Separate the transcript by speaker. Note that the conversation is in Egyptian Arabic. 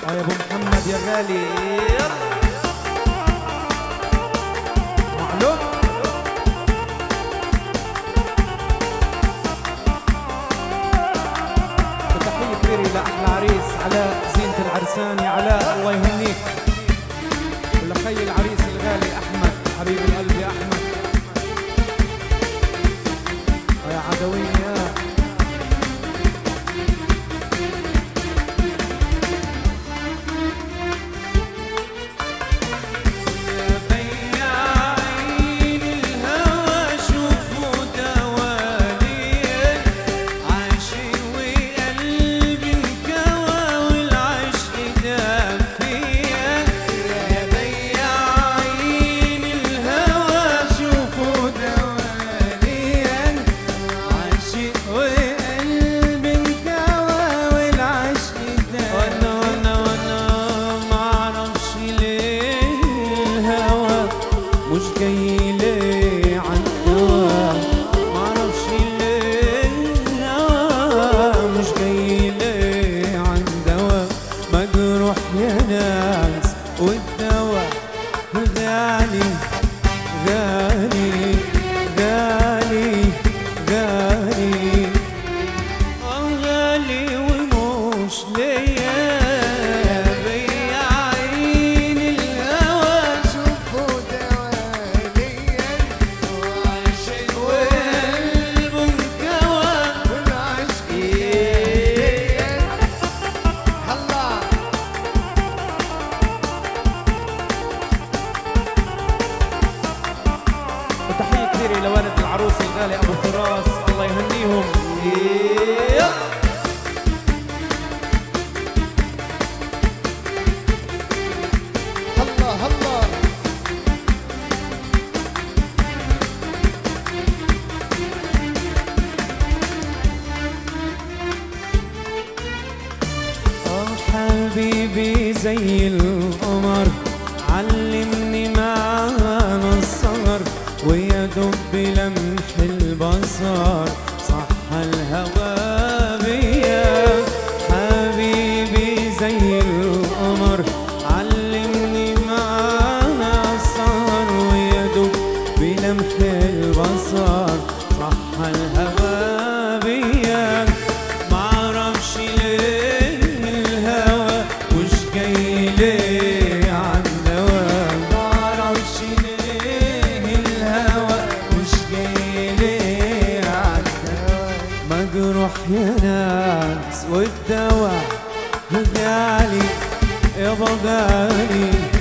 Speaker 1: يا ابو محمد يا غالي معلوم وتحية كبيرة لأحلى عريس علاء زينة العرسان يا علاء الله يهنيك ولخي العريس الغالي أحمد حبيب القلب يا أحمد يا عدوين يا
Speaker 2: بياعين الهوى شوفوا دواليك عاشق وقلبي انكوى والعشق داب فيا يا بياعين الهوى شوفوا دواليك عاشق وقلبي انكوى والعشق داب وانا وانا وانا معرفش ليه الهوى مش جاي ليه عالدوا معرفش ليه الهوى مش جاي ليه عالدوا مجروح يا ناس والدواء غالي غالي غالي غالي غالي ومش ليا بياعين الهوى شوفوا دواليا وعاشق وقلبه انكوى والعشق
Speaker 3: هلا
Speaker 1: وتحية كبيرة لوالد العروس الغالي أبو فراس الله يهنيهم إيه.
Speaker 3: هلا هلا
Speaker 2: اه حبيبي زي القمر علمني معنى السهر ويا دب لمح البصر صح الهوى بيا حبيبي زي القمر علمني معنى السهر ويا دب بلمح البصر صح الهوى بيا معرفش ليه الهوى مش جاي ليه عالدوام معرفش ليه الهوى مش جاي ليه عالدوام مجروح يا ناس والدواء غالي يابا غالي